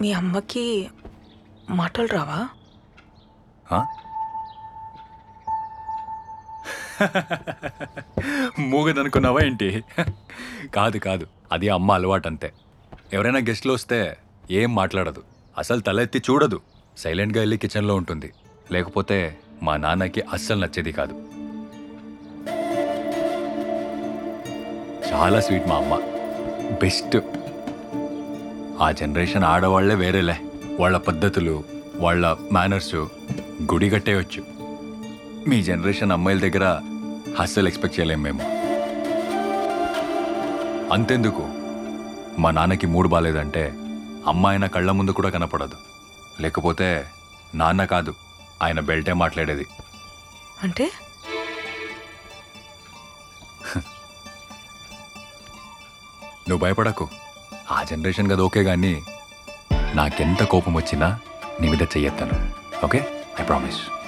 మీ అమ్మకి మాటలు రావా ఆ? మూగదనుకున్నావా ఏంటి కాదు కాదు అది అమ్మ అలవాటు అంతే ఎవరైనా గెస్ట్లు వస్తే ఏం మాట్లాడదు అసలు తలెత్తి చూడదు సైలెంట్గా వెళ్ళి కిచెన్లో ఉంటుంది లేకపోతే మా నాన్నకి అస్సలు నచ్చేది కాదు చాలా స్వీట్ మా అమ్మ బెస్ట్ ఆ జనరేషన్ ఆడవాళ్లే వేరేలే వాళ్ళ పద్ధతులు వాళ్ళ మేనర్స్ గుడి కట్టేయచ్చు మీ జనరేషన్ అమ్మాయిల దగ్గర అస్సలు ఎక్స్పెక్ట్ చేయలేం మేము అంతెందుకు మా నాన్నకి మూడు బాలేదంటే అమ్మ ఆయన కళ్ళ ముందు కూడా కనపడదు లేకపోతే నాన్న కాదు ఆయన బెల్టే మాట్లాడేది అంటే నువ్వు భయపడకు ఆ జనరేషన్ కదా ఓకే కానీ నాకెంత కోపం వచ్చినా నీ మీద చెయ్యెత్తాను ఓకే ఐ ప్రామిస్